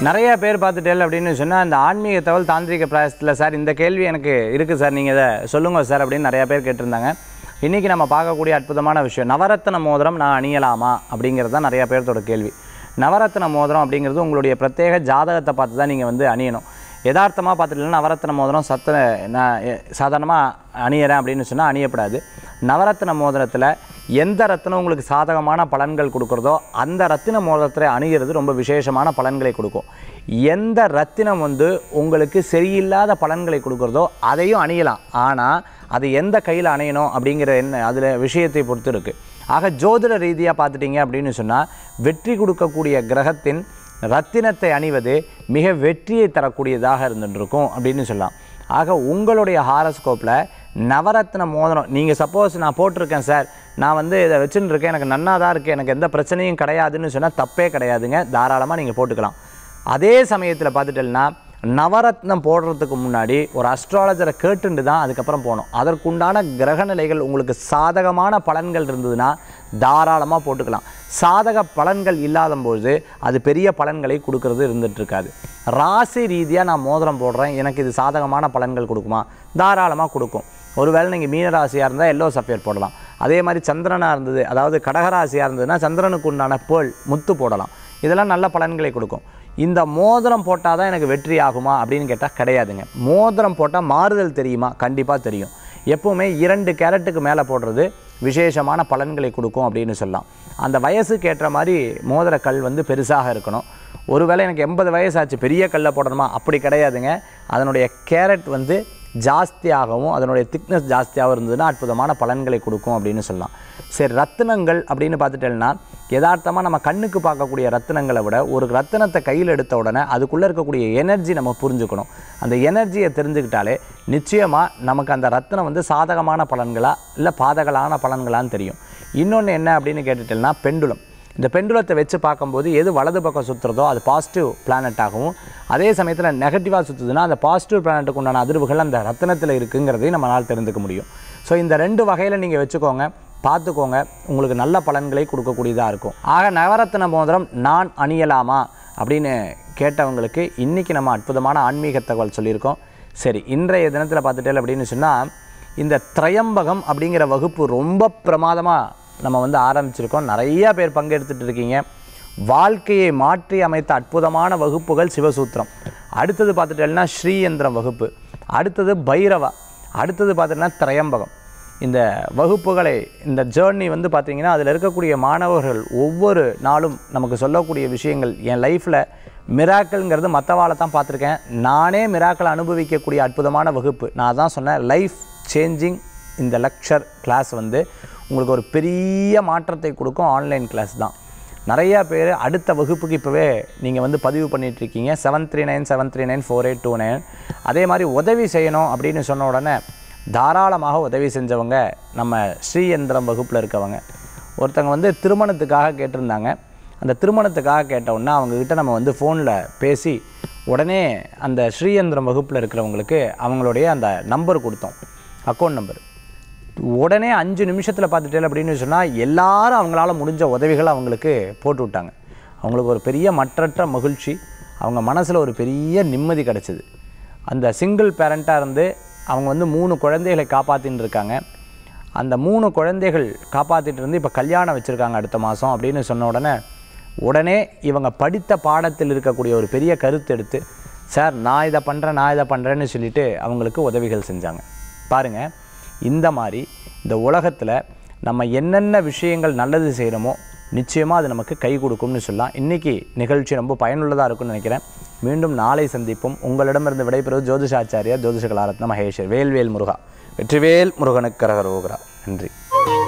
நிறைய பேர் பார்த்துட்டேல் அப்படின்னு சொன்னால் இந்த ஆன்மீக தகவல் தாந்திரிக பிராயசத்தில் சார் இந்த கேள்வி எனக்கு இருக்குது சார் நீங்கள் இதை சொல்லுங்கள் சார் அப்படின்னு நிறைய பேர் கேட்டிருந்தாங்க இன்றைக்கி நம்ம பார்க்கக்கூடிய அற்புதமான விஷயம் நவரத்ன மோதிரம் நான் அணியலாமா அப்படிங்கிறது தான் நிறைய பேர்த்தோட கேள்வி நவரத்ன மோதிரம் அப்படிங்கிறது உங்களுடைய பிரத்யேக ஜாதகத்தை பார்த்து தான் நீங்கள் வந்து அணியணும் யதார்த்தமாக பார்த்துட்டீங்கன்னா நவரத்ன மோதிரம் சத்த நான் சாதாரணமாக அணியறேன் அப்படின்னு சொன்னால் அணியப்படாது நவரத்ன மோதிரத்தில் எந்த ரத்தினம் உங்களுக்கு சாதகமான பலன்கள் கொடுக்குறதோ அந்த ரத்தின மோதிரத்தை அணிகிறது ரொம்ப விசேஷமான பலன்களை கொடுக்கும் எந்த ரத்தினம் வந்து உங்களுக்கு சரியில்லாத பலன்களை கொடுக்குறதோ அதையும் அணியலாம் ஆனால் அது எந்த கையில் அணியணும் அப்படிங்கிற என்ன அதில் விஷயத்தை பொறுத்து இருக்குது ஆக ஜோதிட ரீதியாக பார்த்துட்டிங்க அப்படின்னு சொன்னால் வெற்றி கொடுக்கக்கூடிய கிரகத்தின் ரத்தினத்தை அணிவது மிக வெற்றியை தரக்கூடியதாக இருந்துருக்கும் அப்படின்னு சொல்லலாம் ஆக உங்களுடைய ஹாரஸ்கோப்பில் நவரத்ன மோதிரம் நீங்கள் சப்போஸ் நான் போட்டிருக்கேன் சார் நான் வந்து இதை வச்சுன்னு இருக்கேன் எனக்கு நன்னா தான் இருக்குது எனக்கு எந்த பிரச்சனையும் கிடையாதுன்னு சொன்னால் தப்பே கிடையாதுங்க தாராளமாக நீங்கள் போட்டுக்கலாம் அதே சமயத்தில் பார்த்துட்டேன்னா நவரத்னம் போடுறதுக்கு முன்னாடி ஒரு அஸ்ட்ராலஜரை கேட்டுண்டு தான் அதுக்கப்புறம் போகணும் அதற்குண்டான கிரக நிலைகள் உங்களுக்கு சாதகமான பலன்கள் இருந்ததுன்னா தாராளமாக போட்டுக்கலாம் சாதக பலன்கள் இல்லாத பொழுது அது பெரிய பலன்களை கொடுக்கறது இருந்துட்டு இருக்காது ராசி ரீதியாக நான் மோதிரம் போடுறேன் எனக்கு இது சாதகமான பலன்கள் கொடுக்குமா தாராளமாக கொடுக்கும் ஒருவேளை நீங்கள் மீன ராசியாக இருந்தால் எல்லோ சஃபியர் போடலாம் அதே மாதிரி சந்திரனாக இருந்தது அதாவது கடகராசியாக இருந்ததுன்னா சந்திரனுக்கு உண்டான பேள் முத்து போடலாம் இதெல்லாம் நல்ல பலன்களை கொடுக்கும் இந்த மோதிரம் போட்டால் தான் எனக்கு வெற்றி ஆகுமா அப்படின்னு கேட்டால் கிடையாதுங்க மோதிரம் போட்டால் மாறுதல் தெரியுமா கண்டிப்பாக தெரியும் எப்போவுமே இரண்டு கேரட்டுக்கு மேலே போடுறது விசேஷமான பலன்களை கொடுக்கும் அப்படின்னு சொல்லலாம் அந்த வயசுக்கு ஏற்ற மாதிரி மோதிர கல் வந்து பெருசாக இருக்கணும் ஒருவேளை எனக்கு எண்பது வயசாச்சு பெரிய கல்லை போடணுமா அப்படி கிடையாதுங்க அதனுடைய கேரட் வந்து ஜாஸ்தியாகவும் அதனுடைய திக்னஸ் ஜாஸ்தியாகவும் இருந்ததுன்னா அற்புதமான பலன்களை கொடுக்கும் அப்படின்னு சொல்லலாம் சரி ரத்தினங்கள் அப்படின்னு பார்த்துட்டேன்னா யதார்த்தமாக நம்ம கண்ணுக்கு பார்க்கக்கூடிய ரத்தினங்களை விட ஒரு ரத்தினத்தை கையில் எடுத்த உடனே அதுக்குள்ளே இருக்கக்கூடிய எனர்ஜி நம்ம புரிஞ்சுக்கணும் அந்த எனர்ஜியை தெரிஞ்சுக்கிட்டாலே நிச்சயமாக நமக்கு அந்த ரத்தினம் வந்து சாதகமான பலன்களா இல்லை பாதகலான பலன்களான்னு தெரியும் இன்னொன்று என்ன அப்படின்னு கேட்டுட்டேன்னா பெண்டுலம் இந்த பெண்டுலத்தை வச்சு பார்க்கும்போது எது வலது பக்கம் சுற்றுறதோ அது பாசிட்டிவ் பிளானட்டாகவும் அதே சமயத்தில் நெகட்டிவாக சுற்றுதுன்னா அந்த பாசிட்டிவ் பிளானட்டுக்கு உண்டான அதிர்வுகள் அந்த ரத்தினத்தில் இருக்குங்கிறதையும் நம்மளால் தெரிந்துக்க முடியும் ஸோ இந்த ரெண்டு வகையில் நீங்கள் வச்சுக்கோங்க பார்த்துக்கோங்க உங்களுக்கு நல்ல பலன்களை கொடுக்கக்கூடியதாக இருக்கும் ஆக நவரத்தின மோதிரம் நான் அணியலாமா அப்படின்னு கேட்டவங்களுக்கு இன்றைக்கி நம்ம அற்புதமான ஆன்மீக தகவல் சொல்லியிருக்கோம் சரி இன்றைய தினத்தில் பார்த்துட்டேன் அப்படின்னு சொன்னால் இந்த திரையம்பகம் அப்படிங்கிற வகுப்பு ரொம்ப பிரமாதமாக நம்ம வந்து ஆரம்பிச்சிருக்கோம் நிறைய பேர் பங்கெடுத்துட்டு இருக்கீங்க வாழ்க்கையை மாற்றி அமைத்த அற்புதமான வகுப்புகள் சிவசூத்திரம் அடுத்தது பார்த்துட்டேன்னா ஸ்ரீயந்திரம் வகுப்பு அடுத்தது பைரவா அடுத்தது பார்த்துட்டேன்னா திரையம்பகம் இந்த வகுப்புகளை இந்த ஜேர்னி வந்து பார்த்திங்கன்னா அதில் இருக்கக்கூடிய மாணவர்கள் ஒவ்வொரு நாளும் நமக்கு சொல்லக்கூடிய விஷயங்கள் என் லைஃப்பில் மிராக்கள்ங்கிறது மற்றவாளை தான் பார்த்துருக்கேன் நானே மிராக்கள் அனுபவிக்கக்கூடிய அற்புதமான வகுப்பு நான் தான் சொன்னேன் லைஃப் சேஞ்சிங் இந்த லெக்சர் கிளாஸ் வந்து உங்களுக்கு ஒரு பெரிய மாற்றத்தை கொடுக்கும் ஆன்லைன் கிளாஸ் தான் நிறையா பேர் அடுத்த வகுப்புக்கு இப்போவே நீங்கள் வந்து பதிவு பண்ணிகிட்ருக்கீங்க seven three nine seven three nine four eight two nine அதே மாதிரி உதவி செய்யணும் அப்படின்னு சொன்ன உடனே தாராளமாக உதவி செஞ்சவங்க நம்ம ஸ்ரீயந்திரம் வகுப்பில் இருக்கவங்க ஒருத்தங்க வந்து திருமணத்துக்காக கேட்டிருந்தாங்க அந்த திருமணத்துக்காக கேட்ட உடனே அவங்கக்கிட்ட நம்ம வந்து ஃபோனில் பேசி உடனே அந்த ஸ்ரீயந்திரம் வகுப்பில் இருக்கிறவங்களுக்கு அவங்களுடைய அந்த நம்பர் கொடுத்தோம் அக்கௌண்ட் நம்பர் உடனே அஞ்சு நிமிஷத்தில் பார்த்துட்டேன் அப்படின்னு சொன்னால் எல்லாரும் அவங்களால முடிஞ்ச உதவிகளை அவங்களுக்கு போட்டு விட்டாங்க அவங்களுக்கு ஒரு பெரிய மற்றற்ற மகிழ்ச்சி அவங்க மனசில் ஒரு பெரிய நிம்மதி கிடச்சிது அந்த சிங்கிள் பேரண்ட்டாக இருந்து அவங்க வந்து மூணு குழந்தைகளை காப்பாற்றின்னு இருக்காங்க அந்த மூணு குழந்தைகள் காப்பாற்றிட்டு இருந்து இப்போ கல்யாணம் வச்சுருக்காங்க அடுத்த மாதம் அப்படின்னு சொன்ன உடனே உடனே இவங்க படித்த பாடத்தில் இருக்கக்கூடிய ஒரு பெரிய கருத்து எடுத்து சார் நான் இதை பண்ணுறேன் நான் இதை பண்ணுறேன்னு சொல்லிட்டு அவங்களுக்கு உதவிகள் செஞ்சாங்க பாருங்கள் இந்த மாதிரி இந்த உலகத்தில் நம்ம என்னென்ன விஷயங்கள் நல்லது செய்கிறோமோ நிச்சயமாக அது நமக்கு கை கொடுக்கும்னு சொல்லலாம் இன்றைக்கி நிகழ்ச்சி ரொம்ப பயனுள்ளதாக இருக்கும்னு நினைக்கிறேன் மீண்டும் நாளை சந்திப்போம் உங்களிடமிருந்து விடைபெறுவது ஜோதிஷாச்சாரியா ஜோதிஷ கலாரத்ன மகேஷர் வேல்வேல் முருகா வெற்றிவேல் முருகனுக்கு கரகரோகரா நன்றி